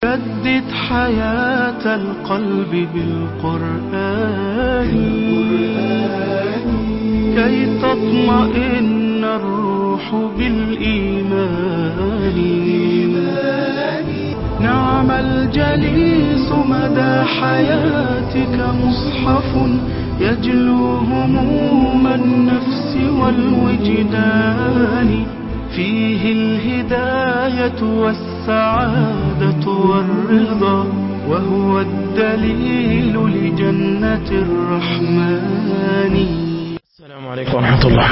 جدد حياة القلب بالقرآن كي تطمئن الروح بالإيمان نعم الجليس مدى حياتك مصحف يجلو هموم النفس والوجدان فيه الهداية والسعادة والرضا وهو الدليل لجنة الرحمن السلام عليكم ورحمة الله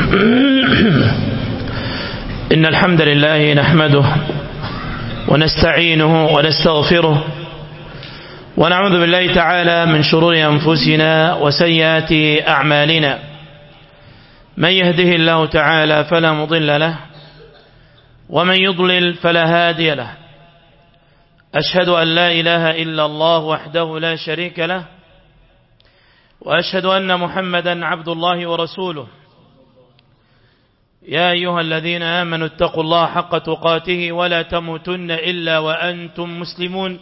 إن الحمد لله نحمده ونستعينه ونستغفره ونعوذ بالله تعالى من شرور أنفسنا وسيئات أعمالنا من يهده الله تعالى فلا مضل له ومن يضلل فلا هادي له أشهد أن لا إله إلا الله وحده لا شريك له وأشهد أن محمدا عبد الله ورسوله يا أيها الذين آمنوا اتقوا الله حق تقاته ولا تموتن إلا وأنتم مسلمون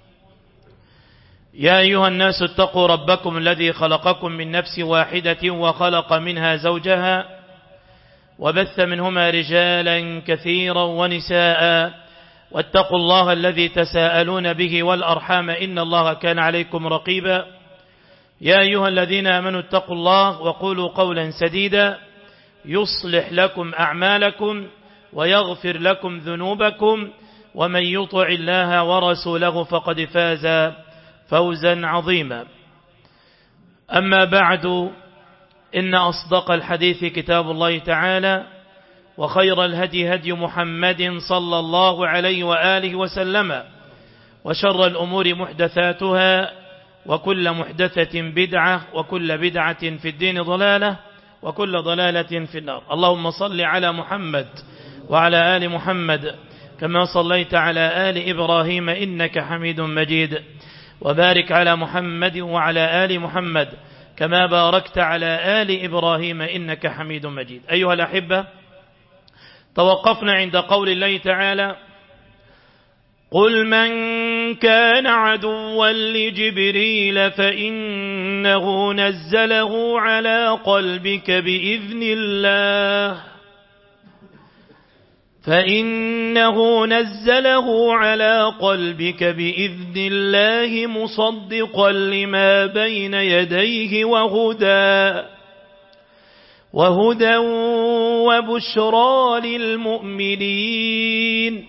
يا أيها الناس اتقوا ربكم الذي خلقكم من نفس واحدة وخلق منها زوجها وبث منهما رجالا كثيرا ونساء واتقوا الله الذي تساءلون به والأرحام إن الله كان عليكم رقيبا يا أيها الذين آمنوا اتقوا الله وقولوا قولا سديدا يصلح لكم أعمالكم ويغفر لكم ذنوبكم ومن يطع الله ورسوله فقد فاز فوزا عظيما أما بعد إن أصدق الحديث كتاب الله تعالى وخير الهدي هدي محمد صلى الله عليه وآله وسلم وشر الأمور محدثاتها وكل محدثة بدعة وكل بدعة في الدين ضلالة وكل ضلالة في النار اللهم صل على محمد وعلى آل محمد كما صليت على آل إبراهيم إنك حميد مجيد وبارك على محمد وعلى آل محمد كما باركت على آل إبراهيم إنك حميد مجيد أيها الأحبة توقفنا عند قول الله تعالى قل من كان عدوا لجبريل فإنه نزله على قلبك بإذن الله فإنه نزله على قلبك بإذن الله مصدقا لما بين يديه وهدى وهدى وبشرى للمؤمنين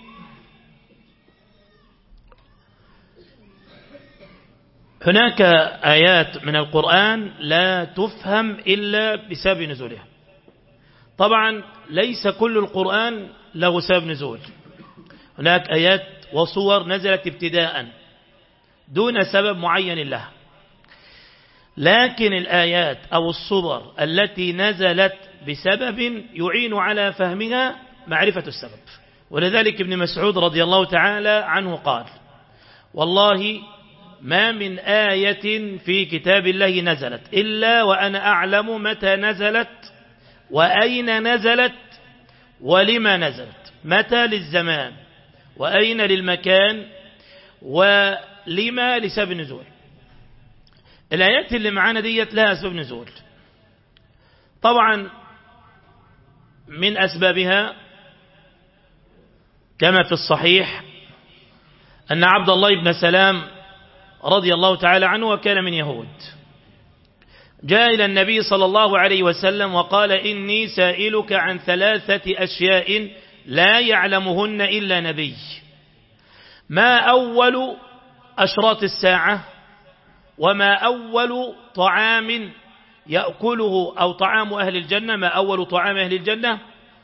هناك آيات من القرآن لا تفهم إلا بسبب نزولها طبعا ليس كل القرآن له سبب نزول هناك آيات وصور نزلت ابتداء دون سبب معين لها لكن الآيات أو الصور التي نزلت بسبب يعين على فهمها معرفة السبب ولذلك ابن مسعود رضي الله تعالى عنه قال والله ما من آية في كتاب الله نزلت إلا وأنا أعلم متى نزلت وأين نزلت ولما نزلت متى للزمان وأين للمكان ولما لسبب نزول الآيات اللي معانا ديت لها أسباب نزول طبعا من أسبابها كما في الصحيح أن عبد الله بن سلام رضي الله تعالى عنه وكان من يهود جاء إلى النبي صلى الله عليه وسلم وقال إني سائلك عن ثلاثة أشياء لا يعلمهن إلا نبي ما أول أشراط الساعة وما أول طعام يأكله أو طعام أهل الجنة ما أول طعام أهل الجنة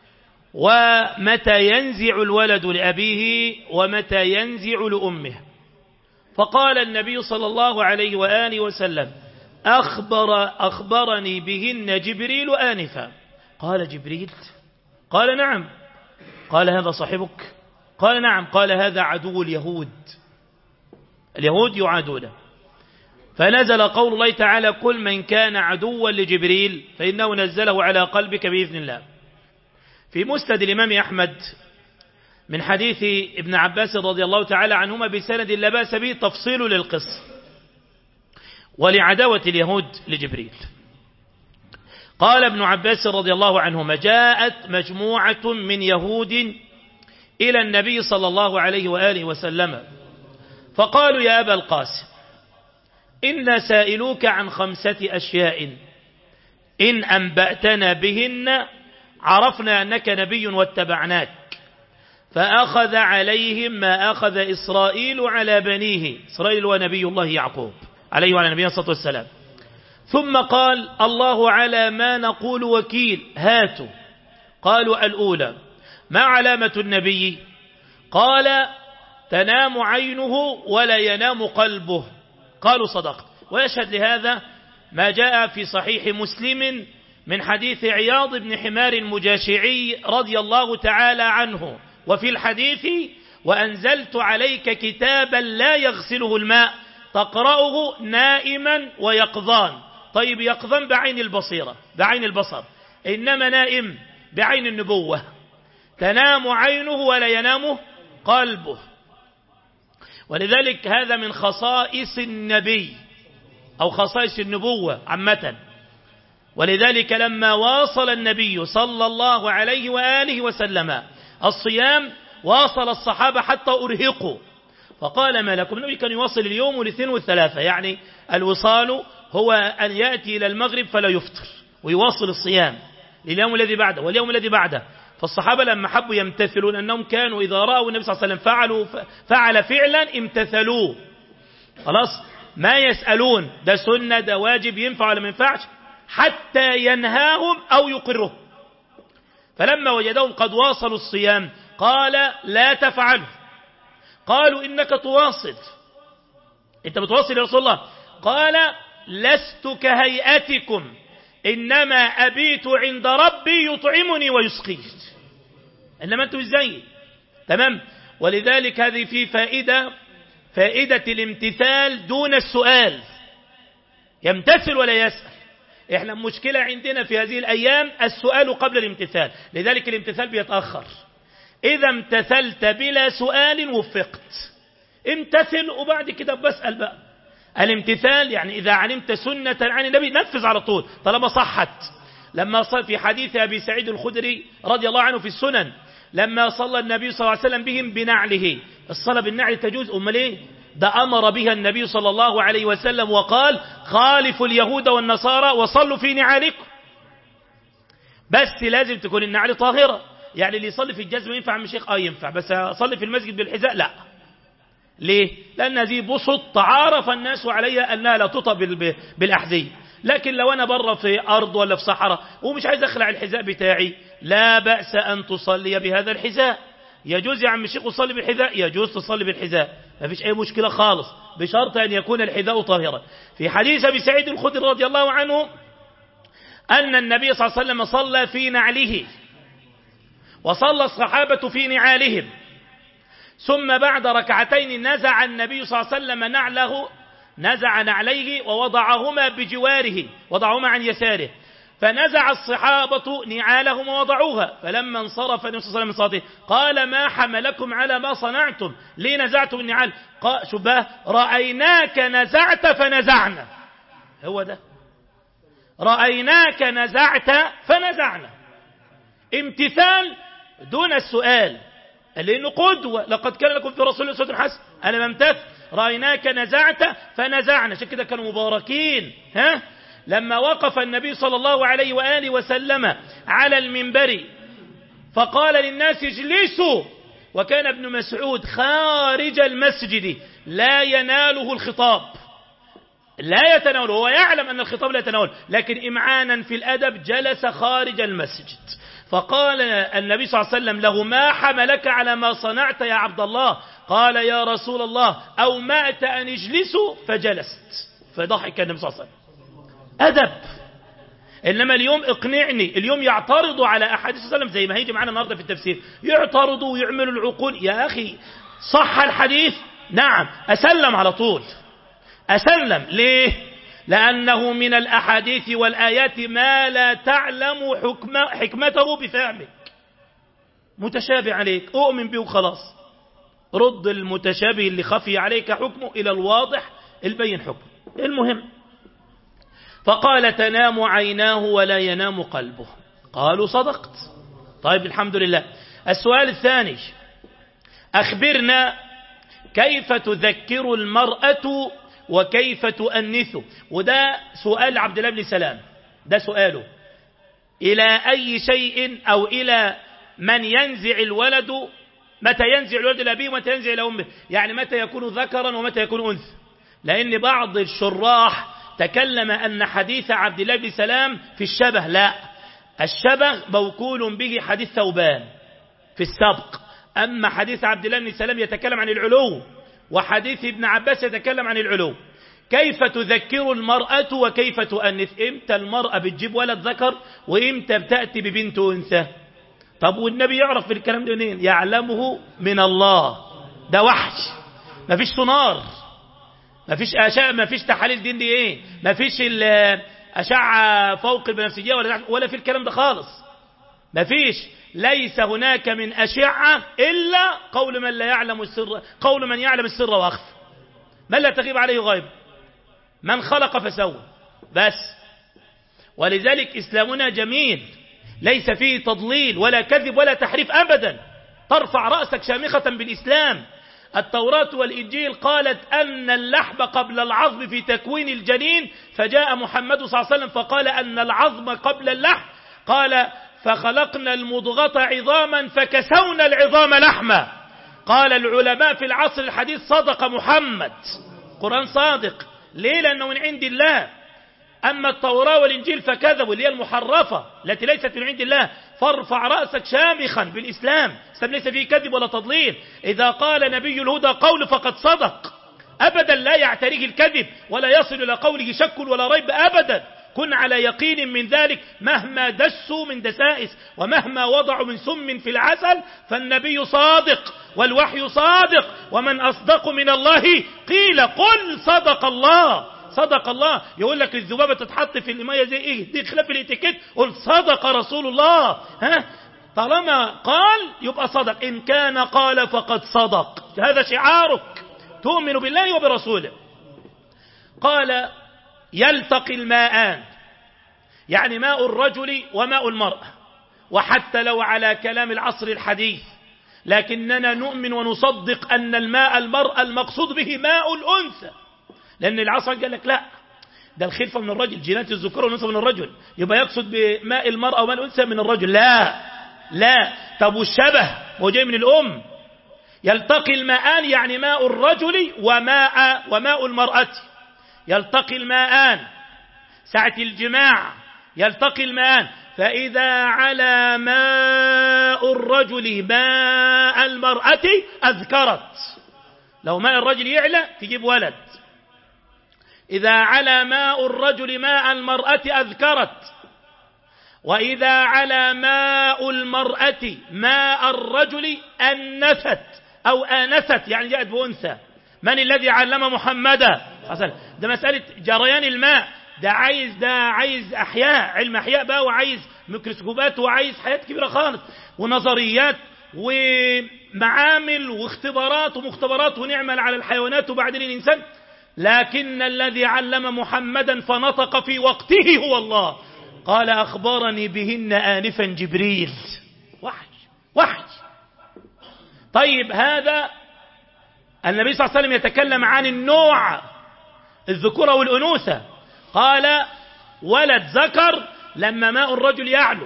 ومتى ينزع الولد لأبيه ومتى ينزع لأمه فقال النبي صلى الله عليه وآله وسلم أخبر أخبرني بهن جبريل آنفا قال جبريل قال نعم قال هذا صاحبك قال نعم قال هذا عدو اليهود اليهود يعادونه فنزل قول الله تعالى كل من كان عدوا لجبريل فإنه نزله على قلبك بإذن الله في مسند الإمام أحمد من حديث ابن عباس رضي الله تعالى عنهما بسند لا بأس به تفصيل للقصة ولعداوة اليهود لجبريل قال ابن عباس رضي الله عنهما جاءت مجموعة من يهود إلى النبي صلى الله عليه وآله وسلم فقالوا يا أبا القاسم إنا سائلوك عن خمسة أشياء إن أنبأتنا بهن عرفنا أنك نبي واتبعناك فأخذ عليهم ما أخذ إسرائيل على بنيه إسرائيل ونبي الله يعقوب عليه وعلى نبينا الصلاة والسلام ثم قال الله على ما نقول وكيل هاتوا قالوا الأولى ما علامة النبي قال تنام عينه ولا ينام قلبه قالوا صدقت ويشهد لهذا ما جاء في صحيح مسلم من حديث عياض بن حمار المجاشعي رضي الله تعالى عنه وفي الحديث وأنزلت عليك كتابا لا يغسله الماء تقرأه نائما ويقظان طيب يقظان بعين البصيرة بعين البصر إنما نائم بعين النبوة تنام عينه ولا ينام قلبه ولذلك هذا من خصائص النبي أو خصائص النبوة عامة ولذلك لما واصل النبي صلى الله عليه وآله وسلم الصيام واصل الصحابة حتى أرهقوا فقال ما لكم النبي كان يواصل اليوم والاثنين والثلاثة يعني الوصال هو أن يأتي إلى المغرب فلا يفطر ويواصل الصيام لليوم الذي بعده واليوم الذي بعده فالصحابة لما حبوا يمتثلون أنهم كانوا إذا رأوا النبي صلى الله عليه وسلم فعلوا فعل فعلا امتثلوه خلاص ما يسألون ده سنة ده واجب ينفع ولا ما ينفعش حتى ينهاهم أو يقرهم فلما وجدهم قد واصلوا الصيام قال لا تفعلوا قالوا إنك تواصل أنت بتواصل يا رسول الله قال لست كهيئتكم إنما أبيت عند ربي يطعمني ويسقيني إنما أنتم ازاي تمام ولذلك هذه في فائدة فائدة الامتثال دون السؤال يمتثل ولا يسأل احنا مشكلة عندنا في هذه الأيام السؤال قبل الامتثال لذلك الامتثال بيتأخر إذا امتثلت بلا سؤال وفقت امتثل وبعد كده بسأل بقى الامتثال يعني إذا علمت سنة عن النبي نفذ على طول طالما صحت لما صار في حديث أبي سعيد الخدري رضي الله عنه في السنن لما صلى النبي صلى الله عليه وسلم بهم بنعله الصلاة بالنعل تجوز أم ليه ده أمر بها النبي صلى الله عليه وسلم وقال خالفوا اليهود والنصارى وصلوا في نعالكم بس لازم تكون النعل طاهرة يعني اللي يصلي في الجزم ينفع من شيخ آه ينفع بس أصلي في المسجد بالحذاء لا ليه لأن هذه بسط تعارف الناس عليها أنها لا تطى بالأحذية لكن لو أنا بره في أرض ولا في صحراء ومش عايز أخلع الحذاء بتاعي لا بأس أن تصلي بهذا الحذاء يجوز يا عم الشيخ تصلي بالحذاء يجوز تصلي بالحذاء ما فيش أي مشكلة خالص بشرط أن يكون الحذاء طاهرا في حديث أبي سعيد الخدري رضي الله عنه أن النبي صلى الله عليه وسلم صلى في نعله وصلى الصحابة في نعالهم ثم بعد ركعتين نزع النبي صلى الله عليه وسلم نعله نزع نعليه ووضعهما بجواره وضعهما عن يساره فنزع الصحابة نعالهم ووضعوها فلما انصرف النبي صلى الله عليه وسلم من صلاته قال ما حملكم على ما صنعتم ليه نزعتم النعال قال شبه رأيناك نزعت فنزعنا هو ده رأيناك نزعت فنزعنا امتثال دون السؤال لأنه قدوة لقد كان لكم في رسول الله صلى الله عليه وسلم أنا ممتثل رأيناك نزعت فنزعنا عشان كده كانوا مباركين ها لما وقف النبي صلى الله عليه وآله وسلم على المنبر فقال للناس اجلسوا وكان ابن مسعود خارج المسجد لا يناله الخطاب لا يتناول هو يعلم أن الخطاب لا يتناول لكن إمعانا في الأدب جلس خارج المسجد فقال النبي صلى الله عليه وسلم له ما حملك على ما صنعت يا عبد الله قال يا رسول الله أو مات أن اجلسوا فجلست فضحك النبي صلى الله عليه وسلم أدب إنما اليوم اقنعني اليوم يعترضوا على أحاديث صلى الله عليه وسلم زي ما هيجي معنا النهاردة في التفسير يعترضوا ويعملوا العقول يا أخي صح الحديث نعم أسلم على طول أسلم ليه لأنه من الأحاديث والآيات ما لا تعلم حكم حكمته بفهمك متشابه عليك أؤمن به وخلاص رد المتشابه اللي خفي عليك حكمه إلى الواضح البين حكمه المهم فقال تنام عيناه ولا ينام قلبه قالوا صدقت طيب الحمد لله السؤال الثاني أخبرنا كيف تذكر المرأة وكيف تؤنثه وده سؤال عبد الله بن سلام ده سؤاله إلى أي شيء أو إلى من ينزع الولد متى ينزع الولد لأبيه ومتى ينزع لأمه يعني متى يكون ذكرا ومتى يكون أنثى لأن بعض الشراح تكلم أن حديث عبد الله بن سلام في الشبه لا الشبه موكول به حديث ثوبان في السبق أما حديث عبد الله بن سلام يتكلم عن العلو وحديث ابن عباس يتكلم عن العلو كيف تذكر المرأة وكيف تؤنث امتى المرأة بتجيب ولد ذكر وامتى بتأتي ببنت أنثى طب والنبي يعرف في الكلام ده منين يعلمه من الله ده وحش مفيش سونار مفيش أشعة مفيش تحاليل دين دي ايه مفيش أشعة فوق البنفسجية ولا, ولا في الكلام ده خالص مفيش ليس هناك من أشعة إلا قول من لا يعلم السر قول من يعلم السر وأخفى من لا تغيب عليه غيب من خلق فسوى بس ولذلك إسلامنا جميل ليس فيه تضليل ولا كذب ولا تحريف أبدا ترفع رأسك شامخة بالإسلام التوراة والإنجيل قالت أن اللحم قبل العظم في تكوين الجنين فجاء محمد صلى الله عليه وسلم فقال أن العظم قبل اللحم قال فخلقنا المضغة عظاما فكسونا العظام لحما قال العلماء في العصر الحديث صدق محمد قرآن صادق ليه لأنه من عند الله أما التوراة والإنجيل فكذبوا اللي هي المحرفة التي ليست من عند الله فارفع رأسك شامخا بالإسلام الإسلام ليس فيه كذب ولا تضليل إذا قال نبي الهدى قول فقد صدق أبدا لا يعتريه الكذب ولا يصل إلى قوله شك ولا ريب أبدا كن على يقين من ذلك مهما دسوا من دسائس ومهما وضعوا من سم في العسل فالنبي صادق والوحي صادق ومن أصدق من الله قيل قل صدق الله صدق الله يقول لك الذبابة تتحط في المية زي ايه دي خلاف الاتيكيت قل صدق رسول الله ها طالما قال يبقى صدق إن كان قال فقد صدق هذا شعارك تؤمن بالله وبرسوله قال يلتقي الماءان يعني ماء الرجل وماء المرأة وحتى لو على كلام العصر الحديث لكننا نؤمن ونصدق أن الماء المرأة المقصود به ماء الأنثى لأن العصر قال لك لا ده الخلفة من الرجل جينات الذكور والأنثى من الرجل يبقى يقصد بماء المرأة وماء الأنثى من الرجل لا لا طب والشبه هو جاي من الأم يلتقي الماءان يعني ماء الرجل وماء وماء المرأة يلتقي الماءان ساعة الجماع يلتقي الماءان فإذا على ماء الرجل ماء المرأة أذكرت لو ماء الرجل يعلى تجيب ولد إذا على ماء الرجل ماء المرأة أذكرت وإذا على ماء المرأة ماء الرجل أنست أو آنست يعني جاءت بأنثى من الذي علم محمدا ده مسألة جريان الماء ده عايز ده عايز أحياء علم أحياء بقى وعايز ميكروسكوبات وعايز حاجات كبيرة خالص ونظريات ومعامل واختبارات ومختبرات ونعمل على الحيوانات وبعدين الإنسان لكن الذي علم محمدا فنطق في وقته هو الله قال أخبرني بهن آنفا جبريل وحي وحي طيب هذا النبي صلى الله عليه وسلم يتكلم عن النوع الذكورة والأنوثة قال ولد ذكر لما ماء الرجل يعلو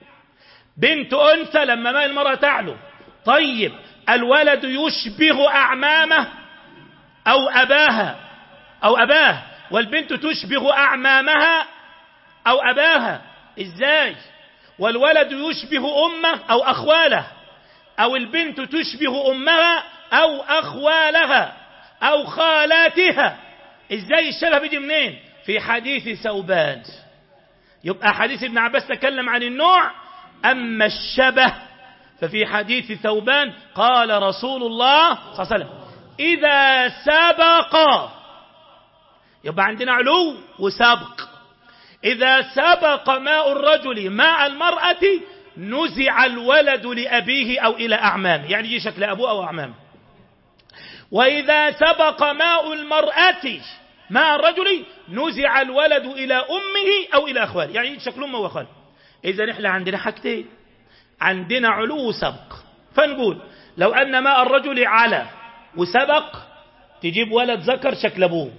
بنت أنثى لما ماء المرأة تعلو طيب الولد يشبه أعمامه أو أباها أو أباه والبنت تشبه أعمامها أو أباها إزاي والولد يشبه أمه أو أخواله أو البنت تشبه أمها أو أخوالها أو خالاتها إزاي الشبه بيجي منين في حديث ثوبان يبقى حديث ابن عباس تكلم عن النوع أما الشبه ففي حديث ثوبان قال رسول الله صلى الله عليه وسلم إذا سبق يبقى عندنا علو وسبق إذا سبق ماء الرجل ماء المرأة نزع الولد لأبيه أو إلى أعمامه يعني يجي شكل أبوه أو أعمامه وإذا سبق ماء المرأة ماء الرجل نزع الولد إلى أمه أو إلى أخواله يعني يجي شكل أمه وأخواله إذا إحنا عندنا حاجتين عندنا علو وسبق فنقول لو أن ماء الرجل على وسبق تجيب ولد ذكر شكل أبوه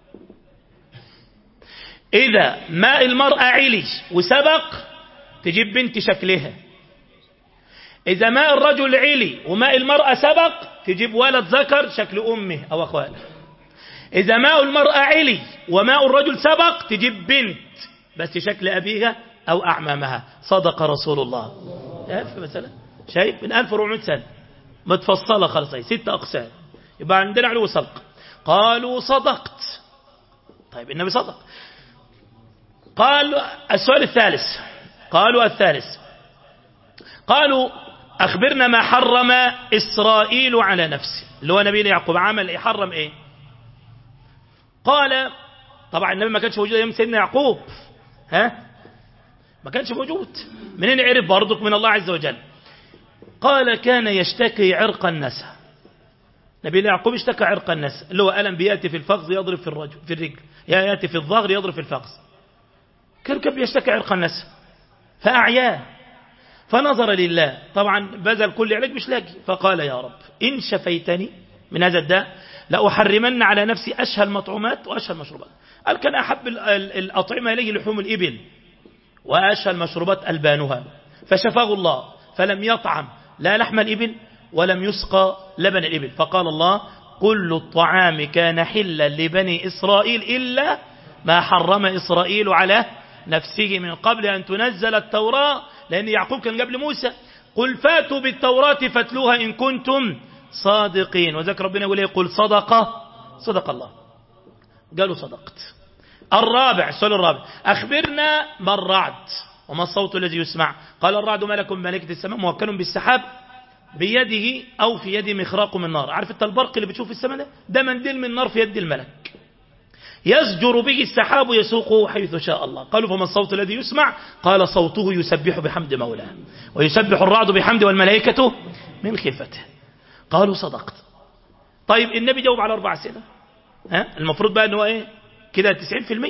إذا ماء المرأة علي وسبق تجيب بنت شكلها إذا ماء الرجل علي وماء المرأة سبق تجيب ولد ذكر شكل أمه أو أخواله إذا ماء المرأة علي وماء الرجل سبق تجيب بنت بس شكل أبيها أو أعمامها صدق رسول الله شايف مثلا شايف من 1400 سنة متفصلة خلص هي ست أقسام يبقى عندنا علو سبق قالوا صدقت طيب النبي صدق قال السؤال الثالث قالوا الثالث قالوا أخبرنا ما حرم إسرائيل على نفسه اللي هو نبينا يعقوب عمل إيه حرم إيه قال طبعا النبي ما كانش موجود أيام سيدنا يعقوب ها ما كانش موجود منين عرف برضك من الله عز وجل قال كان يشتكي عرق النسى نبينا يعقوب اشتكى عرق النسى اللي هو ألم بيأتي في الفخذ يضرب في الرجل في الرجل يأتي في الظهر يضرب في الفخذ كان كان يشتكي عرق النسى فأعياه فنظر لله طبعا بذل كل علاج مش لاقي فقال يا رب إن شفيتني من هذا الداء لأحرمن على نفسي أشهى المطعومات وأشهى المشروبات قال كان أحب الأطعمة إليه لحوم الإبل وأشهى المشروبات ألبانها فشفاه الله فلم يطعم لا لحم الإبل ولم يسقى لبن الإبل فقال الله كل الطعام كان حلا لبني إسرائيل إلا ما حرم إسرائيل على نفسه من قبل أن تنزل التوراة لأن يعقوب كان قبل موسى قل فاتوا بالتوراة فاتلوها إن كنتم صادقين وذلك ربنا يقول إيه قل صدق صدق الله قالوا صدقت الرابع السؤال الرابع أخبرنا ما الرعد وما الصوت الذي يسمع قال الرعد ملك ملكة السماء موكل بالسحاب بيده أو في يده مخراق من نار عارف انت البرق اللي بتشوف في السماء ده ده منديل من نار في يد الملك يزجر به السحاب يسوقه حيث شاء الله قالوا فما الصوت الذي يسمع قال صوته يسبح بحمد مولاه ويسبح الرعد بحمد والملائكة من خفته قالوا صدقت طيب النبي جاوب على أربع أسئلة ها المفروض بقى أنه إيه كده 90%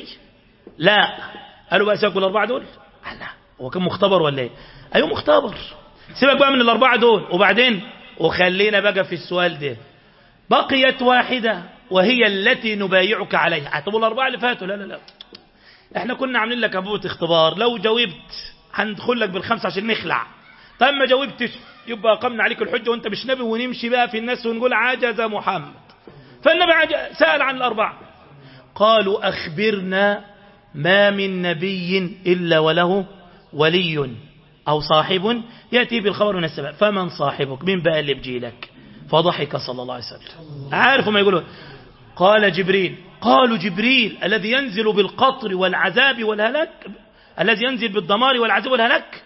لا قالوا بقى سيقول الأربعة دول لا هو كان مختبر ولا إيه أيوه مختبر سيبك بقى من الأربعة دول وبعدين وخلينا بقى في السؤال ده بقيت واحدة وهي التي نبايعك عليها طب الأربعة اللي فاتوا لا لا لا احنا كنا عاملين لك أبوة اختبار لو جاوبت هندخل لك بالخمسة عشان نخلع طيب ما جاوبتش يبقى قمنا عليك الحجة وانت مش نبي ونمشي بقى في الناس ونقول عجز محمد فالنبي عجز سأل عن الأربعة قالوا أخبرنا ما من نبي إلا وله ولي أو صاحب يأتي بالخبر من السماء فمن صاحبك من بقى اللي بجيلك فضحك صلى الله عليه وسلم عارفوا ما يقولون قال جبريل قالوا جبريل الذي ينزل بالقطر والعذاب والهلاك الذي ينزل بالدمار والعذاب والهلاك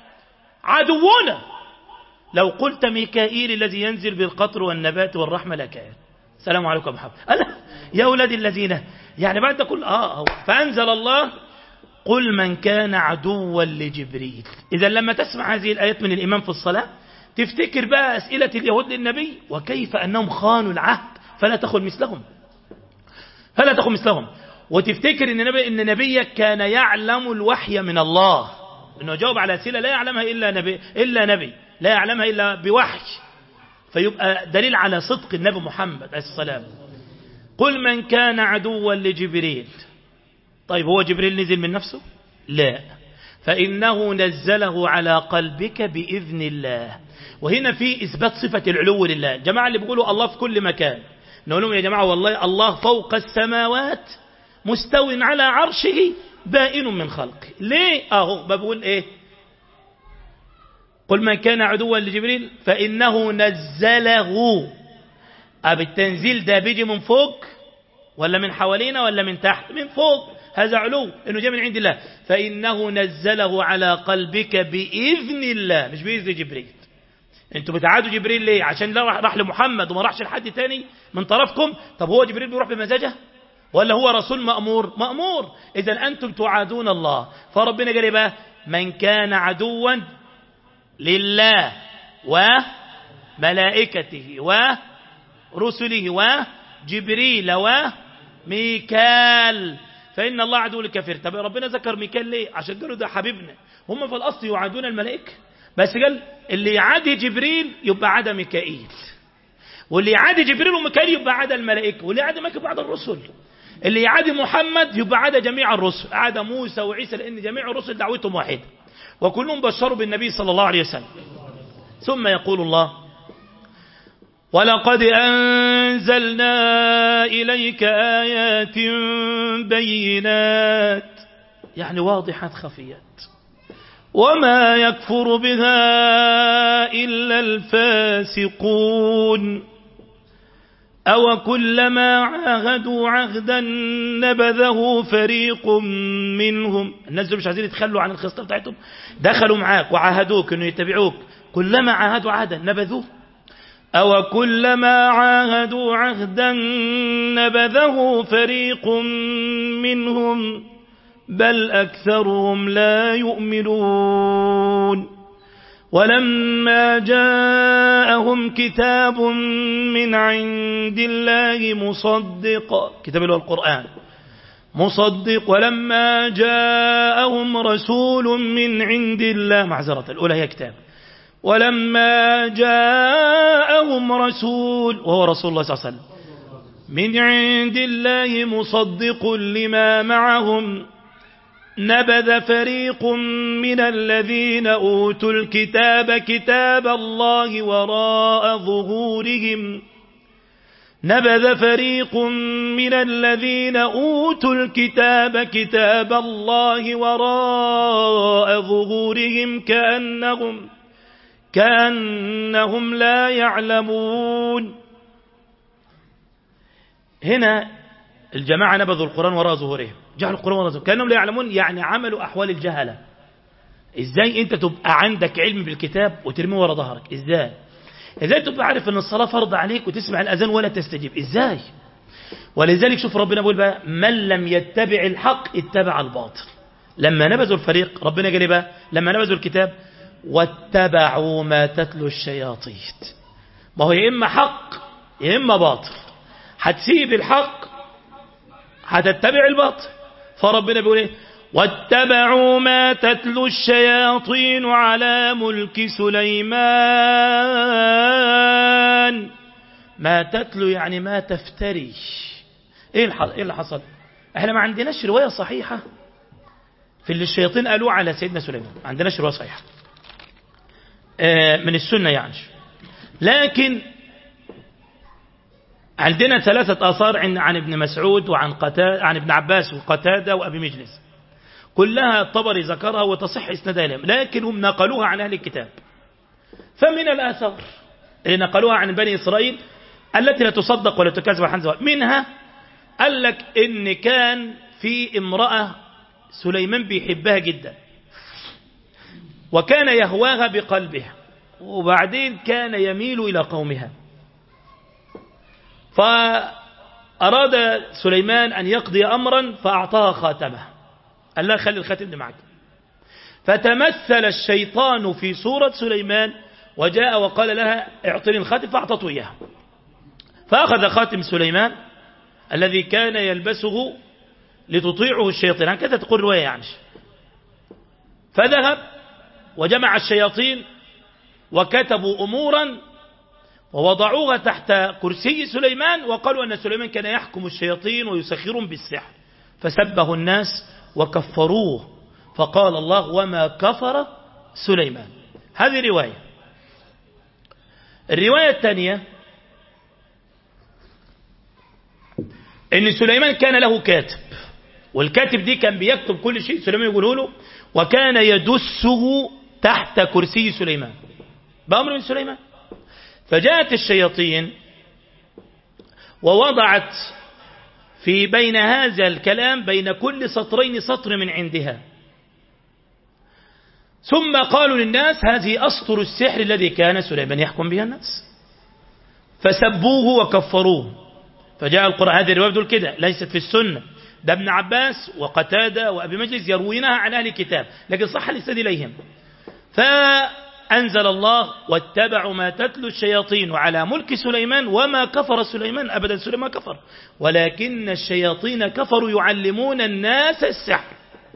عدونا لو قلت ميكائيل الذي ينزل بالقطر والنبات والرحمة لكان السلام عليكم محمد ألا يا أولاد الذين يعني بعد كل آه فأنزل الله قل من كان عدوا لجبريل إذا لما تسمع هذه الآيات من الإمام في الصلاة تفتكر بقى أسئلة اليهود للنبي وكيف أنهم خانوا العهد فلا تخل مثلهم فلا تخل مثلهم وتفتكر إن, نبي إن نبيك كان يعلم الوحي من الله إنه جاوب على أسئلة لا يعلمها إلا نبي, إلا نبي لا يعلمها إلا بوحي فيبقى دليل على صدق النبي محمد عليه السلام قل من كان عدوا لجبريل طيب هو جبريل نزل من نفسه لا فإنه نزله على قلبك بإذن الله وهنا في إثبات صفة العلو لله جماعة اللي بيقولوا الله في كل مكان نقول لهم يا جماعة والله الله فوق السماوات مستو على عرشه بائن من خلقه ليه اهو بقول ايه قل من كان عدوا لجبريل فإنه نزله أب التنزيل ده بيجي من فوق ولا من حوالينا ولا من تحت من فوق هذا علو انه جاء من عند الله فإنه نزله على قلبك بإذن الله مش بإذن جبريل انتوا بتعادوا جبريل ليه عشان لا راح لمحمد وما راحش لحد تاني من طرفكم طب هو جبريل بيروح بمزاجه ولا هو رسول مأمور مأمور إذا أنتم تعادون الله فربنا قال بقى من كان عدوا لله وملائكته ورسله وجبريل وميكال فإن الله عدو للكافر طب ربنا ذكر ميكال ليه عشان قالوا ده حبيبنا هم في الأصل يعادون الملائكة بس قال اللي يعادي جبريل يبقى عدا ميكائيل واللي يعادي جبريل وميكائيل يبقى عدا الملائكة واللي يعادي ملائكة بعد الرسل اللي يعادي محمد يبقى عدا جميع الرسل عدا موسى وعيسى لأن جميع الرسل دعوتهم واحدة وكلهم بشروا بالنبي صلى الله عليه وسلم ثم يقول الله ولقد أنزلنا إليك آيات بينات يعني واضحات خفيات وما يكفر بها إلا الفاسقون أو كلما عاهدوا عهدا نبذه فريق منهم الناس دول مش عايزين يتخلوا عن الخصلة بتاعتهم دخلوا معاك وعاهدوك انه يتبعوك كلما عاهدوا عهدا نبذوه أو كلما عاهدوا عهدا نبذه فريق منهم بل أكثرهم لا يؤمنون ولما جاءهم كتاب من عند الله مصدق كتاب اللي هو القرآن مصدق ولما جاءهم رسول من عند الله معذرة الأولى هي كتاب ولما جاءهم رسول وهو رسول الله صلى الله عليه وسلم من عند الله مصدق لما معهم نبذ فريق من الذين أوتوا الكتاب كتاب الله وراء ظهورهم نبذ فريق من الذين أوتوا الكتاب كتاب الله وراء ظهورهم كأنهم كأنهم لا يعلمون هنا الجماعة نبذوا القرآن وراء ظهورهم جعلوا القرآن وراء ظهورهم كأنهم لا يعلمون يعني عملوا أحوال الجهلة إزاي أنت تبقى عندك علم بالكتاب وترميه وراء ظهرك إزاي إزاي تبقى عارف أن الصلاة فرض عليك وتسمع الأذان ولا تستجيب إزاي ولذلك شوف ربنا بيقول بقى من لم يتبع الحق اتبع الباطل لما نبذوا الفريق ربنا قال بقى لما نبذوا الكتاب واتبعوا ما تتلو الشياطين ما هو يا إما حق يا إما باطل هتسيب الحق هتتبع الباطل فربنا بيقول ايه واتبعوا ما تتلو الشياطين على ملك سليمان ما تتلو يعني ما تفتري ايه اللي حصل احنا ما عندناش رواية صحيحة في اللي الشياطين قالوه على سيدنا سليمان ما عندناش رواية صحيحة من السنة يعني لكن عندنا ثلاثة آثار عن ابن مسعود وعن قتادة عن ابن عباس وقتادة وأبي مجلس كلها الطبري ذكرها وتصح إسنادها لهم لكن هم نقلوها عن أهل الكتاب فمن الآثار اللي نقلوها عن بني إسرائيل التي لا تصدق ولا تكذب حنزة منها قال لك إن كان في امرأة سليمان بيحبها جدا وكان يهواها بقلبها وبعدين كان يميل إلى قومها فأراد سليمان أن يقضي أمرا فأعطاها خاتمه قال لها خلي الخاتم ده معك فتمثل الشيطان في صورة سليمان وجاء وقال لها اعطني الخاتم فأعطته إياه فأخذ خاتم سليمان الذي كان يلبسه لتطيعه الشياطين هكذا تقول رواية يعني فذهب وجمع الشياطين وكتبوا أمورا ووضعوها تحت كرسي سليمان وقالوا أن سليمان كان يحكم الشياطين ويسخرهم بالسحر فسبه الناس وكفروه فقال الله وما كفر سليمان هذه رواية الرواية الثانية ان سليمان كان له كاتب والكاتب دي كان بيكتب كل شيء سليمان يقوله له وكان يدسه تحت كرسي سليمان بأمر من سليمان فجاءت الشياطين ووضعت في بين هذا الكلام بين كل سطرين سطر من عندها ثم قالوا للناس هذه أسطر السحر الذي كان سليمان يحكم بها الناس فسبوه وكفروه فجاء القرآن هذه الرواية بتقول كده ليست في السنة ده ابن عباس وقتادة وأبي مجلس يروينها عن أهل الكتاب لكن صح الإسناد إليهم أنزل الله واتبعوا ما تتلو الشياطين على ملك سليمان وما كفر سليمان أبدا سليمان كفر ولكن الشياطين كفروا يعلمون الناس السحر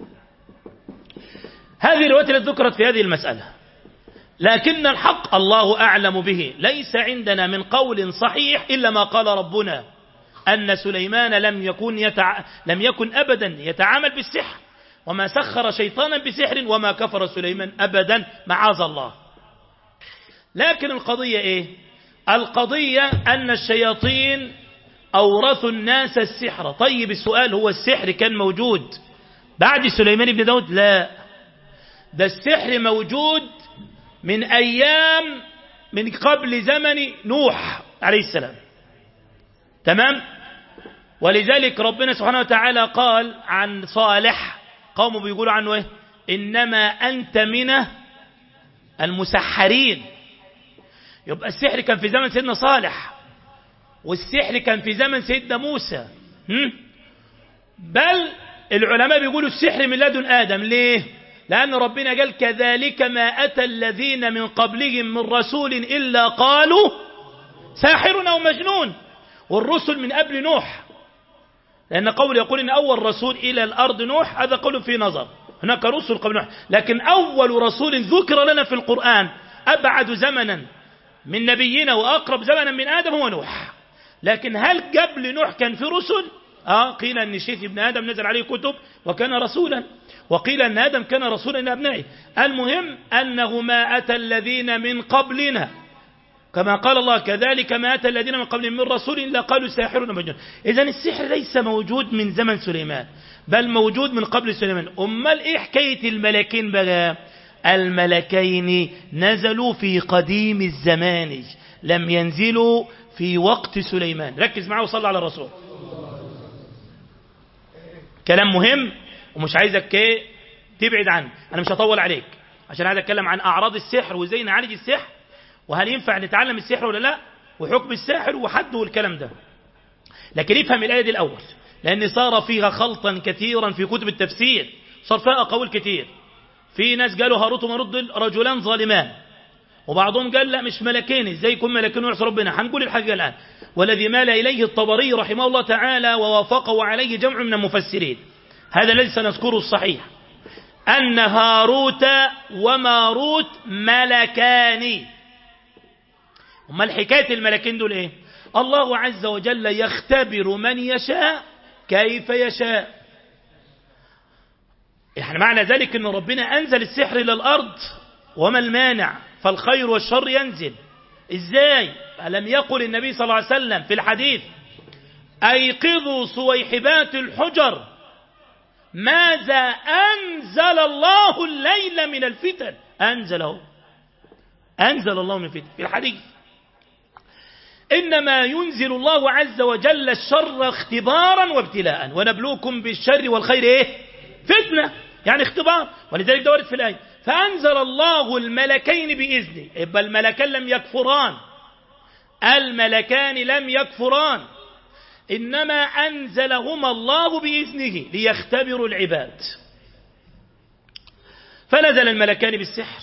هذه الرواية التي ذكرت في هذه المسألة لكن الحق الله أعلم به ليس عندنا من قول صحيح إلا ما قال ربنا أن سليمان لم يكن, يتع... لم يكن أبدا يتعامل بالسحر وما سخر شيطانا بسحر وما كفر سليمان أبدا معاذ الله لكن القضية إيه القضية أن الشياطين أورثوا الناس السحر طيب السؤال هو السحر كان موجود بعد سليمان بن داود لا ده السحر موجود من أيام من قبل زمن نوح عليه السلام تمام ولذلك ربنا سبحانه وتعالى قال عن صالح قومه بيقولوا عنه ايه انما انت من المسحرين يبقى السحر كان في زمن سيدنا صالح والسحر كان في زمن سيدنا موسى هم؟ بل العلماء بيقولوا السحر من لدن آدم ليه لأن ربنا قال كذلك ما أتى الذين من قبلهم من رسول إلا قالوا ساحر أو مجنون والرسل من قبل نوح لأن قول يقول إن أول رسول إلى الأرض نوح هذا قول في نظر هناك رسل قبل نوح لكن أول رسول ذكر لنا في القرآن أبعد زمنا من نبينا وأقرب زمنا من آدم هو نوح لكن هل قبل نوح كان في رسل آه قيل أن شيث ابن آدم نزل عليه كتب وكان رسولا وقيل أن آدم كان رسولا إلى أبنائه المهم أنه ما أتى الذين من قبلنا كما قال الله كذلك ما أتى الذين من قبلهم من رسول إلا قالوا ساحر مجنون إذا السحر ليس موجود من زمن سليمان بل موجود من قبل سليمان أمال إيه حكاية الملكين بقى الملكين نزلوا في قديم الزمان لم ينزلوا في وقت سليمان ركز معه وصلى على الرسول كلام مهم ومش عايزك ايه تبعد عنه انا مش هطول عليك عشان عايز اتكلم عن اعراض السحر وازاي نعالج السحر وهل ينفع نتعلم السحر ولا لا وحكم الساحر وحده والكلام ده لكن افهم الايه دي الاول لان صار فيها خلطا كثيرا في كتب التفسير صار فيها اقاويل كتير في ناس قالوا هاروت وماروت رجلان ظالمان وبعضهم قال لا مش ملكين ازاي يكون ملكين ويعصي ربنا هنقول الحقيقه الان والذي مال اليه الطبري رحمه الله تعالى ووافقه عليه جمع من المفسرين هذا الذي سنذكره الصحيح أن هاروت وماروت ملكان أما الحكاية الملكين دول إيه الله عز وجل يختبر من يشاء كيف يشاء يعني معنى ذلك أن ربنا أنزل السحر إلى الأرض وما المانع فالخير والشر ينزل إزاي ألم يقل النبي صلى الله عليه وسلم في الحديث أيقظوا صويحبات الحجر ماذا أنزل الله الليل من الفتن أنزله أنزل الله من الفتن في الحديث إنما ينزل الله عز وجل الشر اختبارا وابتلاء ونبلوكم بالشر والخير إيه فتنة يعني اختبار ولذلك دورت في الآية فأنزل الله الملكين بإذنه يبقى الملكان لم يكفران الملكان لم يكفران إنما أنزلهما الله بإذنه ليختبروا العباد فنزل الملكان بالسحر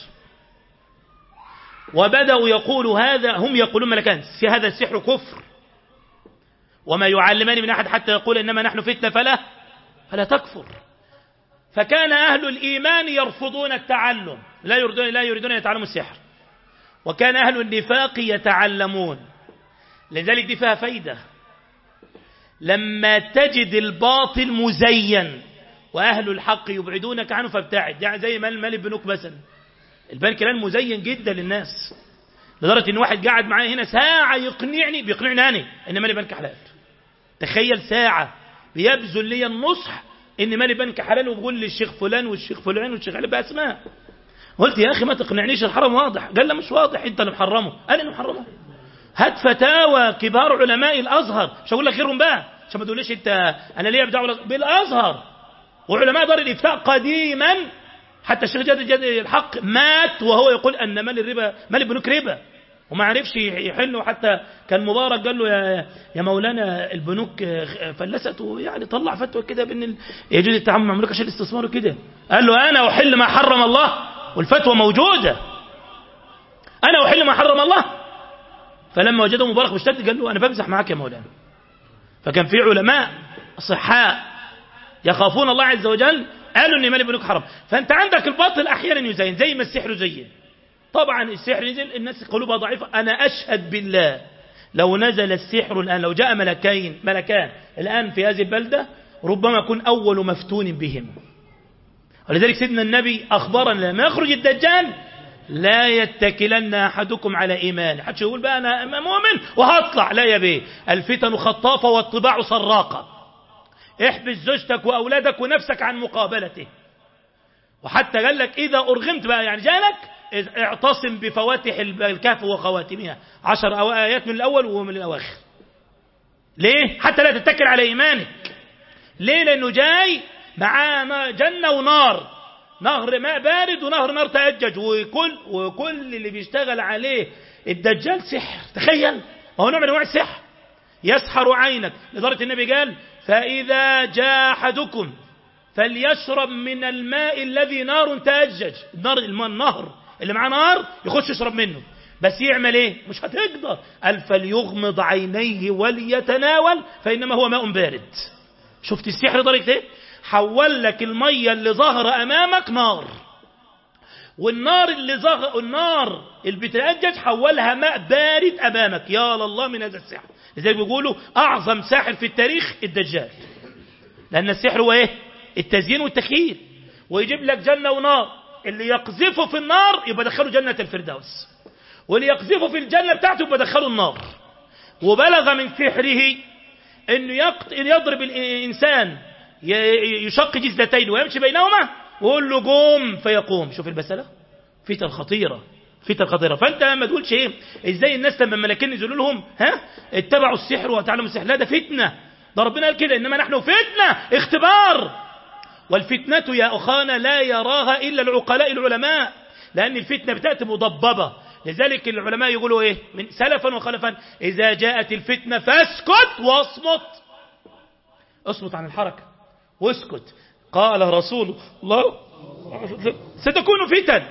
وبدأوا يقولوا هذا هم يقولون ملكان في هذا السحر كفر وما يعلمان من أحد حتى يقول إنما نحن فتنة فلا فلا تكفر فكان أهل الإيمان يرفضون التعلم لا يريدون لا يريدون أن يتعلموا السحر وكان أهل النفاق يتعلمون لذلك دي فيها فايدة لما تجد الباطل مزين وأهل الحق يبعدونك عنه فابتعد يعني زي ما المال البنوك مثلا البنك الآن مزين جدا للناس لدرجة ان واحد قاعد معايا هنا ساعة يقنعني بيقنعني أنا ان مالي بنك حلال تخيل ساعة بيبذل لي النصح ان مالي بنك حلال وبقول لي الشيخ فلان والشيخ فلان والشيخ علي بأسماء قلت يا أخي ما تقنعنيش الحرام واضح قال لا مش واضح انت اللي محرمه قال انا محرمه هات فتاوى كبار علماء الأزهر مش هقول لك غيرهم بقى عشان ما تقوليش انت انا ليه بدعوه بالازهر وعلماء دار الافتاء قديما حتى الشيخ جاد جاد الحق مات وهو يقول ان مال الربا مال البنوك ربا وما عرفش يحله حتى كان مبارك قال له يا, يا مولانا البنوك فلست يعني طلع فتوى كده بان يجوز التعامل مع الملوك عشان الاستثمار وكده قال له انا احل ما حرم الله والفتوى موجوده أنا أحل ما حرم الله فلما وجده مبارك مشتد قال له أنا بمزح معك يا مولانا فكان في علماء صحاء يخافون الله عز وجل قالوا ان مال ابنك حرام فانت عندك الباطل احيانا يزين زي ما السحر زين طبعا السحر نزل الناس قلوبها ضعيفه انا اشهد بالله لو نزل السحر الان لو جاء ملكين ملكان الان في هذه البلده ربما يكون اول مفتون بهم ولذلك سيدنا النبي اخبرنا لما يخرج الدجال لا يتكلن احدكم على ايمان حدش يقول بقى انا مؤمن وهطلع لا يا بيه الفتن خطافه والطباع سراقه احبس زوجتك واولادك ونفسك عن مقابلته وحتى قال لك اذا ارغمت بقى يعني جالك اعتصم بفواتح الكهف وخواتمها عشر أو ايات من الاول ومن الاواخر ليه حتى لا تتكل على ايمانك ليه لانه جاي معاه جنه ونار نهر ماء بارد ونهر نار تأجج وكل وكل اللي بيشتغل عليه الدجال سحر تخيل ما هو نوع من انواع السحر يسحر عينك لدرجه النبي قال فإذا جاء أحدكم فليشرب من الماء الذي نار تأجج النار الماء النهر اللي معاه نار يخش يشرب منه بس يعمل ايه مش هتقدر قال فليغمض عينيه وليتناول فإنما هو ماء بارد شفت السحر درجة ايه حول لك المية اللي ظهر أمامك نار والنار اللي ظهر النار اللي بتأجج حولها ماء بارد أمامك يا الله من هذا السحر لذلك بيقولوا أعظم ساحر في التاريخ الدجال لأن السحر هو إيه التزيين والتخييل ويجيب لك جنة ونار اللي يقذفه في النار يبقى دخله جنة الفردوس واللي يقذفه في الجنة بتاعته يبقى دخله النار وبلغ من سحره انه يقت... إن يضرب الانسان يشق جزلتين ويمشي بينهما ويقول له قوم فيقوم شوف المسألة فتن خطيرة فتن خطيرة فانت ما تقولش ايه ازاي الناس لما الملائكين يقولوا لهم ها اتبعوا السحر وتعلموا السحر لا ده فتنة ده ربنا قال كده انما نحن فتنة اختبار والفتنة يا اخانا لا يراها الا العقلاء العلماء لان الفتنة بتأتي مضببة لذلك العلماء يقولوا ايه من سلفا وخلفا اذا جاءت الفتنة فاسكت واصمت اصمت عن الحركة واسكت قال رسول الله ستكون فتن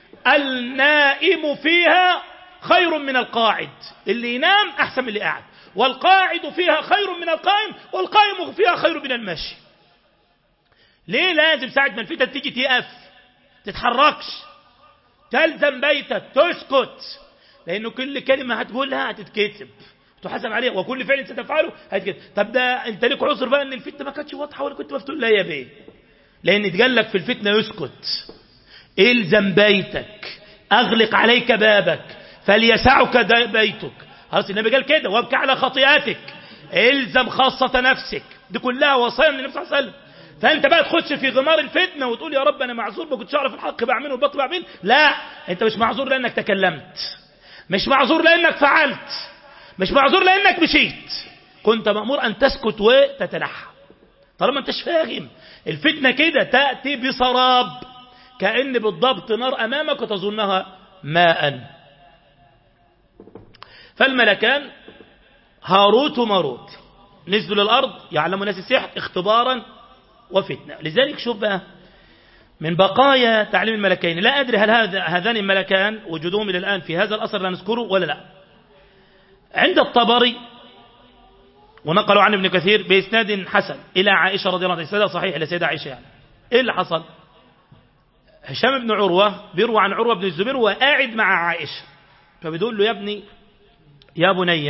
النائم فيها خير من القاعد اللي ينام أحسن من اللي قاعد والقاعد فيها خير من القائم والقائم فيها خير من الماشي ليه لازم ساعة ما الفتن تيجي تقف تتحركش تلزم بيتك تسكت لأنه كل كلمة هتقولها هتتكتب تحاسب عليها وكل فعل ستفعله هتكتب طب ده انت ليك عذر بقى ان الفتنه ما كانتش واضحه ولا كنت مفتون لا يا بيه لان اتقال لك في الفتنه يسكت الزم بيتك اغلق عليك بابك فليسعك بيتك خلاص النبي قال كده وابكى على خطيئاتك الزم خاصة نفسك دي كلها وصايا من النبي صلى الله عليه وسلم فانت بقى تخش في غمار الفتنة وتقول يا رب انا معذور ما كنتش اعرف الحق بعمله والباطل بعمله لا انت مش معذور لانك تكلمت مش معذور لانك فعلت مش معذور لانك مشيت كنت مأمور ان تسكت وتتنحى طالما انتش فاهم الفتنة كده تأتي بسراب كأن بالضبط نار أمامك وتظنها ماء فالملكان هاروت وماروت نزلوا للأرض يعلموا ناس السحر اختبارا وفتنة لذلك شوف بقى من بقايا تعليم الملكين لا أدري هل هذا هذان الملكان وجودهم إلى الآن في هذا الأثر لا نذكره ولا لا عند الطبري ونقلوا عن ابن كثير بإسناد حسن إلى عائشة رضي الله عنها إسناد صحيح إلى سيدة عائشة يعني إيه اللي حصل هشام بن عروة بيروى عن عروة بن الزبير وقاعد مع عائشة فبيقول له يا ابني يا بني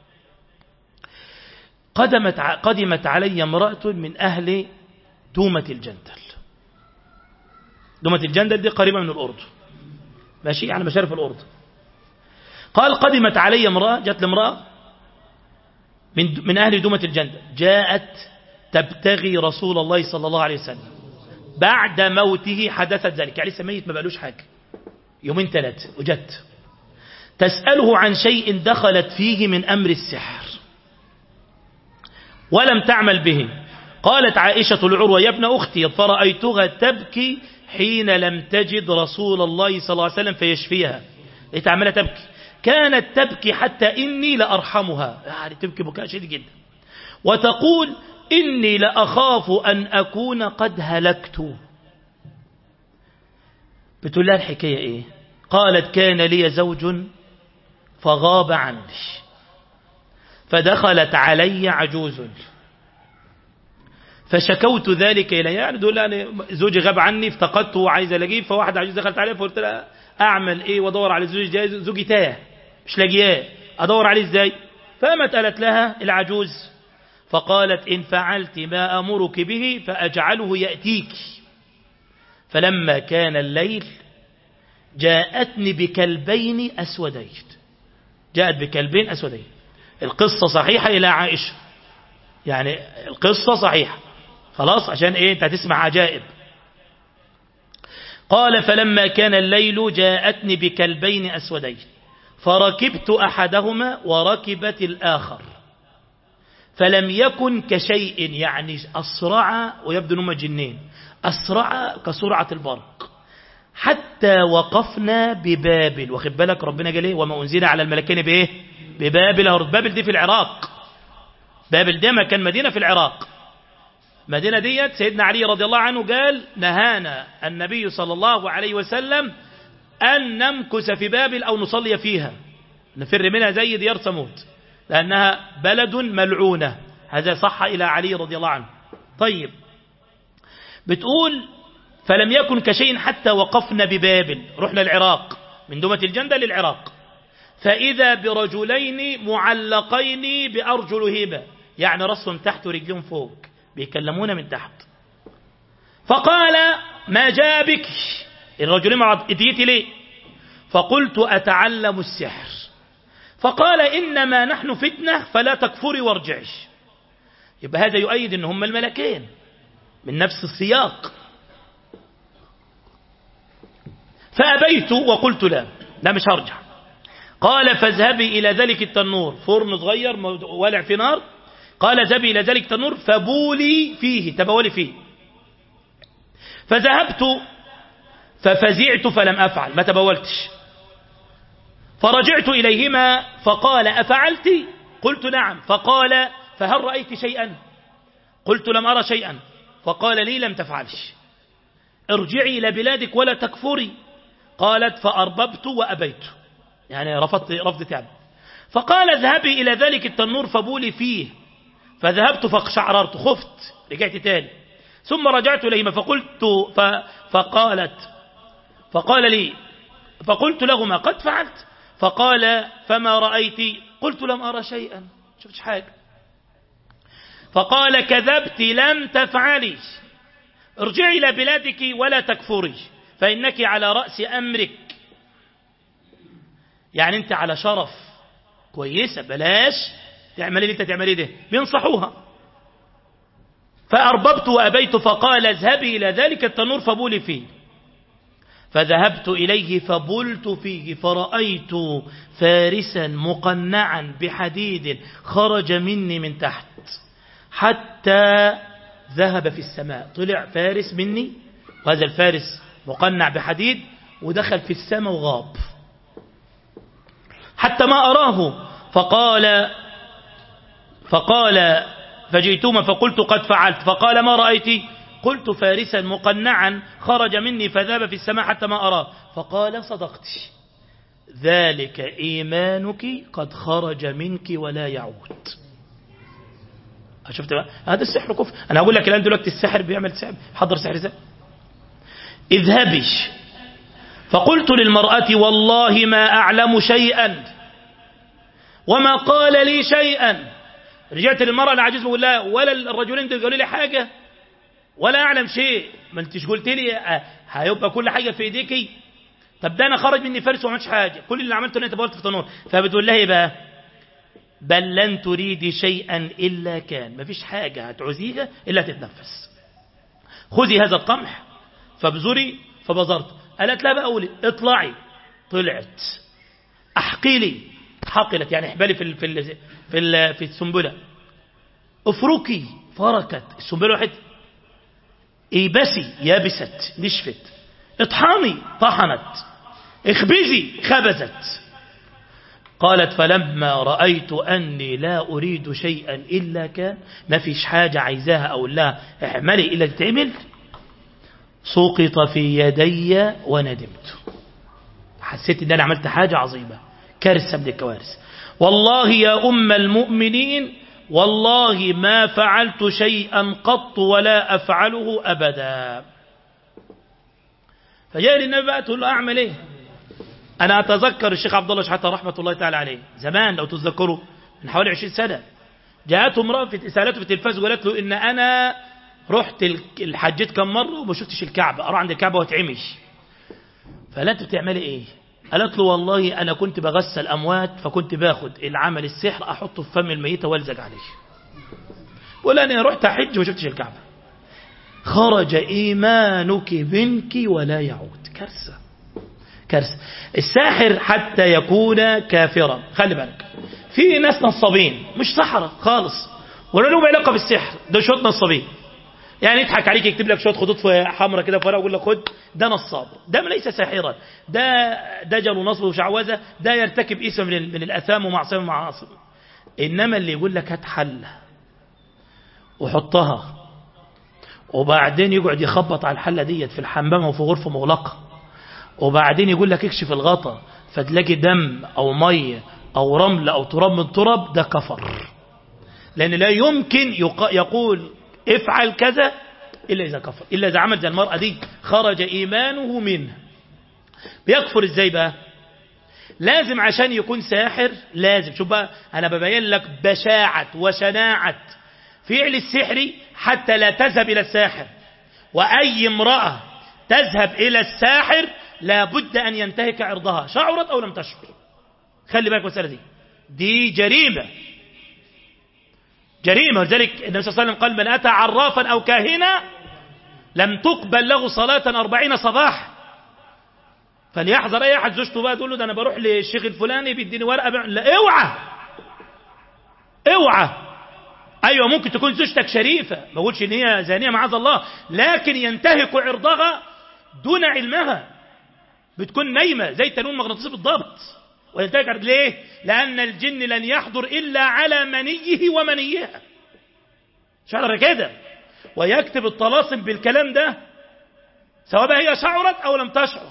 قدمت قدمت علي امرأة من أهل دومة الجندل دومة الجندل دي قريبة من الأردن ماشي يعني مشارف الأردن قال قدمت علي امرأة جت لامرأة من من أهل دومة الجندل جاءت تبتغي رسول الله صلى الله عليه وسلم بعد موته حدثت ذلك يعني لسه ميت ما بقالوش حاجة يومين ثلاثة وجت تسأله عن شيء دخلت فيه من أمر السحر ولم تعمل به قالت عائشة العروة يا ابن أختي فرأيتها تبكي حين لم تجد رسول الله صلى الله عليه وسلم فيشفيها لقيت عمالة تبكي كانت تبكي حتى إني لأرحمها يعني تبكي بكاء شديد جدا وتقول إني لأخاف أن أكون قد هلكت بتقول لها الحكاية إيه قالت كان لي زوج فغاب عني فدخلت علي عجوز فشكوت ذلك إليه يعني دول يعني زوجي غاب عني افتقدته وعايز الاقيه فواحد عجوز دخلت عليه فقلت لها اعمل ايه وادور على زوجي ده زوجي تاه مش لاقياه ادور عليه ازاي فقامت قالت لها العجوز فقالت ان فعلت ما امرك به فاجعله ياتيك فلما كان الليل جاءتني بكلبين اسودين جاءت بكلبين اسودين القصه صحيحه الى عائشه يعني القصه صحيحه خلاص عشان ايه انت هتسمع عجائب قال فلما كان الليل جاءتني بكلبين أسودين فركبت أحدهما وركبت الآخر فلم يكن كشيء يعني أسرع ويبدو أنهما جنين أسرع كسرعة البرق حتى وقفنا ببابل واخد بالك ربنا قال ايه وما أنزل على الملكين بإيه ببابل بابل دي في العراق بابل ده مكان مدينة في العراق مدينة ديت سيدنا علي رضي الله عنه قال نهانا النبي صلى الله عليه وسلم أن نمكث في بابل أو نصلي فيها نفر منها زي ديار ثمود لأنها بلد ملعونة هذا صح إلى علي رضي الله عنه طيب بتقول فلم يكن كشيء حتى وقفنا ببابل رحنا العراق من دمة الجندة للعراق فإذا برجلين معلقين بأرجلهما يعني رأسهم تحت ورجلهم فوق بيكلمونا من تحت فقال ما جاء بك الرجلين مع اتيتي ليه فقلت أتعلم السحر فقال إنما نحن فتنة فلا تكفري وارجعي يبقى هذا يؤيد ان هم الملكين من نفس السياق فأبيت وقلت لا لا مش هرجع قال فاذهبي إلى ذلك التنور فرن صغير والع في نار قال اذهبي إلى ذلك التنور فبولي فيه تبولي فيه فذهبت ففزعت فلم أفعل ما تبولتش فرجعت إليهما فقال أفعلت قلت نعم فقال فهل رأيت شيئا قلت لم أرى شيئا فقال لي لم تفعلش ارجعي إلى بلادك ولا تكفري قالت فأرببت وأبيت يعني رفضت رفض تعب فقال اذهبي إلى ذلك التنور فبولي فيه فذهبت فاقشعررت خفت رجعت تاني ثم رجعت إليهما فقلت ف فقالت فقال لي فقلت لهما قد فعلت فقال فما رأيت قلت لم أرى شيئا شفتش حاجة فقال كذبت لم تفعلي ارجعي إلى بلادك ولا تكفري فإنك على رأس أمرك يعني أنت على شرف كويسة بلاش تعملي اللي انت تعملي ده بينصحوها فأرببت وأبيت فقال اذهبي إلى ذلك التنور فبولي فيه فذهبت إليه فبلت فيه فرأيت فارسا مقنعا بحديد خرج مني من تحت حتى ذهب في السماء طلع فارس مني وهذا الفارس مقنع بحديد ودخل في السماء وغاب حتى ما أراه فقال فقال فجئتما فقلت قد فعلت فقال ما رأيت قلت فارسا مقنعا خرج مني فذاب في السماء حتى ما أراه فقال صدقت ذلك إيمانك قد خرج منك ولا يعود شفت بقى هذا السحر كفر أنا أقول لك الآن دلوقتي السحر بيعمل سحر حضر سحر ازاي اذهبي فقلت للمرأة والله ما أعلم شيئا وما قال لي شيئا رجعت للمرأة العجيز بقول لها ولا الرجلين دول قالوا لي حاجة ولا أعلم شيء ما انتش قلت لي هيبقى كل حاجة في ايديكي طب ده أنا خرج مني فارس وما عملتش حاجة كل اللي عملته ان انت بقولت في تنور فبتقول لها ايه بقى بل لن تريدي شيئا إلا كان ما فيش حاجة هتعوزيها إلا تتنفس خذي هذا القمح فابزري فبزرت قالت لها بقى قولي اطلعي طلعت احقلي حقلت يعني احبالي في ال في ال في ال في السنبله افركي فركت السنبله واحد ايبسي يابست نشفت اطحني طحنت اخبزي خبزت قالت فلما رأيت أني لا أريد شيئا إلا كان ما فيش حاجة عايزاها أو لا اعملي إلا تتعمل سقط في يدي وندمت حسيت ان انا عملت حاجة عظيمة كارثة من الكوارث والله يا أم المؤمنين والله ما فعلت شيئا قط ولا أفعله أبدا فجاء للنبي بقى تقول له أعمل إيه أنا أتذكر الشيخ عبد الله شحاتة رحمة الله تعالى عليه زمان لو تتذكروا من حوالي 20 سنة جاءته امرأة في سألته في التلفاز وقالت له إن أنا رحت الحجيت كم مرة وما شفتش الكعبة أروح عند الكعبة واتعمش فلا أنت بتعملي إيه قالت له والله أنا كنت بغسل أموات فكنت باخد العمل السحر أحطه في فم الميتة والزق عليه ولا أنا رحت أحج وما شفتش الكعبة خرج إيمانك منك ولا يعود كارثة كارثة الساحر حتى يكون كافرا خلي بالك في ناس نصابين مش سحرة خالص ولا لهم علاقة بالسحر ده شوية نصابين يعني يضحك عليك يكتب لك شويه خطوط حمراء كده في ورقه ويقول لك خد ده نصاب ده ليس ساحرا ده دجل ونصب وشعوذه ده يرتكب اسم من, من الاثام ومعصيه ومعاصي انما اللي يقول لك هات حله وحطها وبعدين يقعد يخبط على الحله ديت في الحمام وفي غرفه مغلقه وبعدين يقول لك اكشف الغطا فتلاقي دم او ميه او رمل او تراب من تراب ده كفر لان لا يمكن يقول افعل كذا إلا إذا كفر إلا إذا عمل زي المرأة دي خرج إيمانه منه بيكفر إزاي بقى لازم عشان يكون ساحر لازم شوف بقى أنا ببين لك بشاعة وشناعة فعل السحر حتى لا تذهب إلى الساحر وأي امرأة تذهب إلى الساحر لابد أن ينتهك عرضها شعرت أو لم تشعر خلي بالك المسألة دي دي جريمة جريمة ولذلك النبي صلى الله عليه وسلم قال من أتى عرافا أو كاهنا لم تقبل له صلاة أربعين صباح فليحذر أي أحد زوجته بقى تقول له ده أنا بروح للشيخ الفلاني بيديني ورقة بع... لا اوعى اوعى أيوة ممكن تكون زوجتك شريفة ما بقولش إن هي زانية معاذ الله لكن ينتهك عرضها دون علمها بتكون نايمة زي التنوين المغناطيسي بالضبط وينتهك عرض ليه لأن الجن لن يحضر إلا على منيه ومنيها شعر كده ويكتب الطلاسم بالكلام ده سواء هي شعرت أو لم تشعر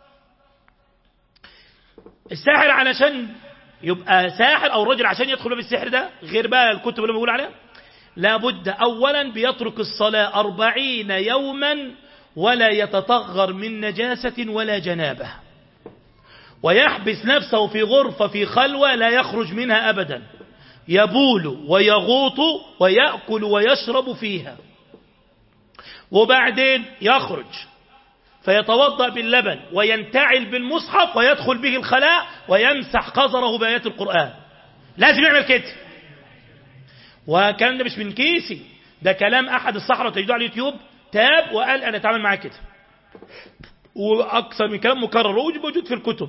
الساحر علشان يبقى ساحر أو رجل عشان يدخل بالسحر ده غير بقى الكتب اللي بيقول عليها لابد أولا بيترك الصلاة أربعين يوما ولا يتطغر من نجاسة ولا جنابه ويحبس نفسه في غرفة في خلوة لا يخرج منها أبدا يبول ويغوط ويأكل ويشرب فيها وبعدين يخرج فيتوضأ باللبن وينتعل بالمصحف ويدخل به الخلاء ويمسح قذره بآيات القرآن لازم يعمل كده وكان ده مش من كيسي ده كلام أحد الصحراء تجدوه على اليوتيوب تاب وقال أنا أتعامل معاه كده وأكثر من كلام مكرر وموجود في الكتب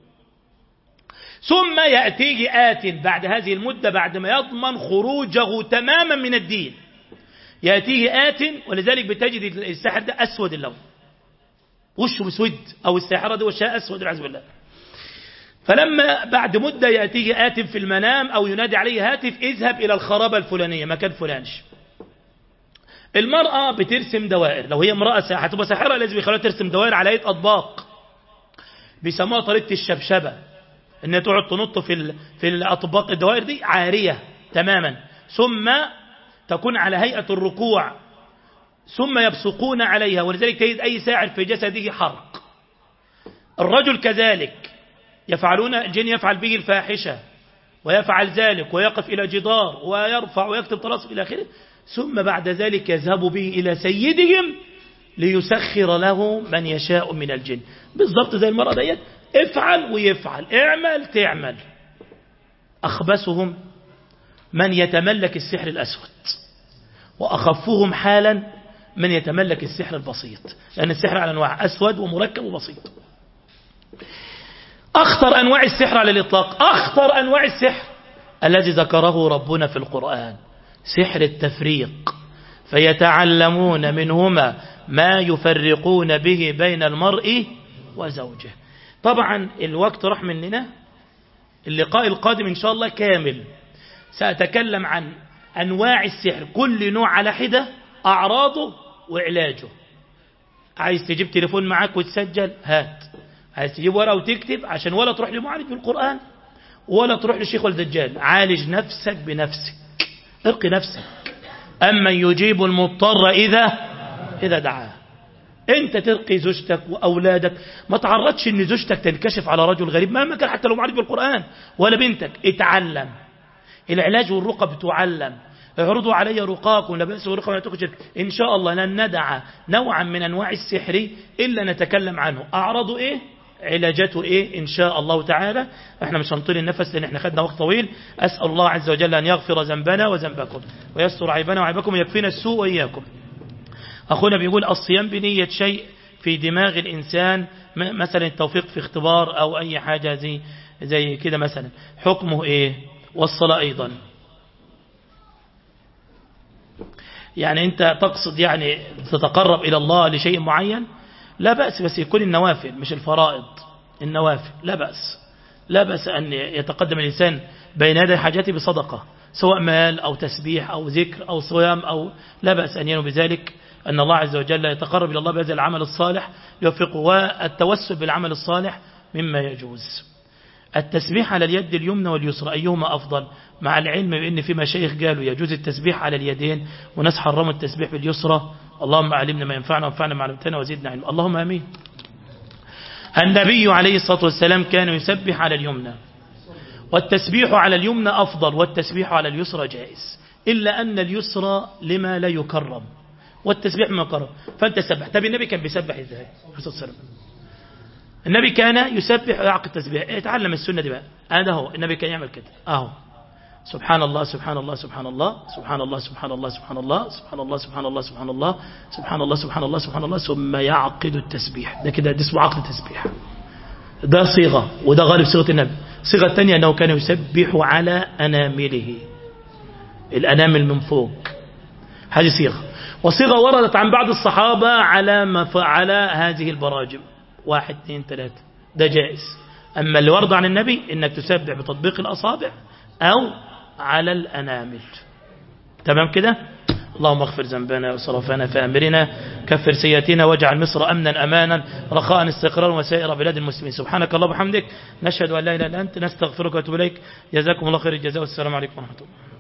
ثم يأتيه آت بعد هذه المدة بعد ما يضمن خروجه تماما من الدين يأتيه آت ولذلك بتجد الساحر ده أسود اللون وشه مسود أو الساحرة دي وشها أسود والعياذ بالله فلما بعد مدة يأتيه آت في المنام أو ينادي عليه هاتف اذهب إلى الخرابة الفلانية مكان فلانش المرأة بترسم دوائر لو هي امرأة هتبقى ساحرة لازم يخلوها ترسم دوائر على يد أطباق بيسموها طريقة الشبشبة انها تقعد تنط في في الاطباق الدوائر دي عاريه تماما ثم تكون على هيئه الركوع ثم يبصقون عليها ولذلك تجد اي ساعر في جسده حرق الرجل كذلك يفعلون الجن يفعل به الفاحشه ويفعل ذلك ويقف الى جدار ويرفع ويكتب طلاسم الى اخره ثم بعد ذلك يذهب به الى سيدهم ليسخر له من يشاء من الجن بالضبط زي المرأة ديت افعل ويفعل اعمل تعمل أخبثهم من يتملك السحر الأسود وأخفهم حالا من يتملك السحر البسيط لأن السحر على أنواع أسود ومركب وبسيط أخطر أنواع السحر على الإطلاق أخطر أنواع السحر الذي ذكره ربنا في القرآن سحر التفريق فيتعلمون منهما ما يفرقون به بين المرء وزوجه طبعا الوقت راح مننا اللقاء القادم إن شاء الله كامل سأتكلم عن أنواع السحر كل نوع على حدة أعراضه وعلاجه عايز تجيب تليفون معاك وتسجل هات عايز تجيب ورقة وتكتب عشان ولا تروح لمعالج بالقرآن ولا تروح لشيخ والدجال عالج نفسك بنفسك ارقي نفسك أما يجيب المضطر إذا إذا دعاه انت ترقي زوجتك واولادك ما تعرضش ان زوجتك تنكشف على رجل غريب مهما كان حتى لو معرف بالقران ولا بنتك اتعلم العلاج والرقى بتعلم اعرضوا علي رقاكم لا باس ورقى ولا تخجل ان شاء الله لن ندع نوعا من انواع السحر الا نتكلم عنه اعرضوا ايه علاجته ايه ان شاء الله تعالى احنا مش هنطيل النفس لان احنا خدنا وقت طويل اسال الله عز وجل ان يغفر ذنبنا وذنبكم ويستر عيبنا وعيبكم ويكفينا السوء واياكم أخونا بيقول الصيام بنية شيء في دماغ الإنسان مثلا التوفيق في اختبار أو أي حاجة زي, زي كده مثلا حكمه إيه والصلاة أيضا يعني أنت تقصد يعني تتقرب إلى الله لشيء معين لا بأس بس يكون النوافل مش الفرائض النوافل لا بأس لا بأس أن يتقدم الإنسان بين يدي حاجاته بصدقة سواء مال أو تسبيح أو ذكر أو صيام أو لا بأس أن ينوي بذلك أن الله عز وجل يتقرب إلى الله بهذا العمل الصالح يوفقه والتوسل بالعمل الصالح مما يجوز التسبيح على اليد اليمنى واليسرى أيهما أفضل مع العلم بأن في مشايخ قالوا يجوز التسبيح على اليدين وناس حرموا التسبيح باليسرى اللهم علمنا ما ينفعنا وانفعنا ما علمتنا وزدنا علم اللهم أمين النبي عليه الصلاة والسلام كان يسبح على اليمنى والتسبيح على اليمنى أفضل والتسبيح على اليسرى جائز إلا أن اليسرى لما لا يكرم والتسبيح ما يكرم فأنت سبح طب النبي كان بيسبح إزاي النبي كان يسبح ويعقد التسبيح اتعلم السنة دي بقى هذا هو النبي كان يعمل كده اهو سبحان الله سبحان الله سبحان الله سبحان الله سبحان الله سبحان الله سبحان الله سبحان الله سبحان الله سبحان الله سبحان الله سبحان الله ثم يعقد التسبيح ده كده ده اسمه عقد التسبيح ده صيغة وده غالب صيغة النبي الصيغة الثانية أنه كان يسبح على أنامله الأنامل من فوق هذه صيغة وصيغة وردت عن بعض الصحابة على مف... على هذه البراجم واحد اثنين ثلاثة ده جائز أما اللي ورد عن النبي إنك تسبح بتطبيق الأصابع أو على الأنامل تمام كده اللهم اغفر ذنبنا وصرفنا في أمرنا كفر سيئاتنا واجعل مصر أمنا أمانا رخاء استقرارا وسائر بلاد المسلمين سبحانك اللهم وبحمدك نشهد أن لا إله إلا أنت نستغفرك ونتوب إليك جزاكم الله خير الجزاء والسلام عليكم ورحمة الله